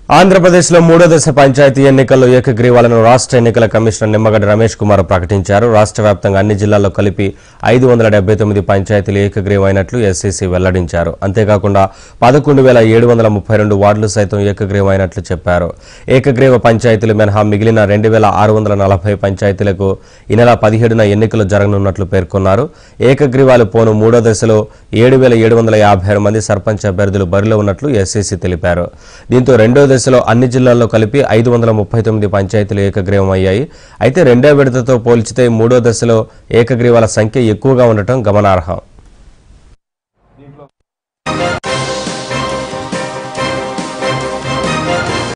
ఆంధ్రప్రదేశ్లో మూడో దశ పంచాయతీ ఎన్నికల్లో ఏకగ్రీవాలను రాష్ట్ర ఎన్నికల కమిషనర్ నిమ్మగడ్డ రమేష్ కుమార్ ప్రకటించారు రాష్ట్ర వ్యాప్తంగా అన్ని జిల్లాల్లో కలిపి ఐదు వందల డెబ్బై తొమ్మిది పంచాయతీలు ఏకగ్రీవమైనట్లు ఎస్సీసీ వెల్లడించారు అంతేకాకుండా పదకొండు వేల ఏడు వందల ముప్పై రెండు వార్డులు సైతం ఏకగ్రీవమైనట్లు చెప్పారు ఏకగ్రీవ పంచాయతీలు మినహా మిగిలిన రెండు వేల ఆరు వందల నలభై పంచాయతీలకు ఈ నెల పదిహేడున ఎన్నికలు జరగనున్నట్లు పేర్కొన్నారు ఏకగ్రీవాలు పోను మూడో దశలో ఏడు వేల ఏడు వందల యాభై ఆరు మంది సర్పంచ్ అభ్యర్థులు బరిలో ఉన్నట్లు ఎస్సీసీ తెలిపారు దీంతో రెండో దశలో అన్ని జిల్లాల్లో కలిపి ఐదు వందల ముప్పై తొమ్మిది పంచాయతీలు ఏకగ్రీవం అయ్యాయి అయితే రెండో విడతతో పోల్చితే మూడో దశలో ఏకగ్రీవాల సంఖ్య ఎక్కువగా ఉండటం గమనార్హం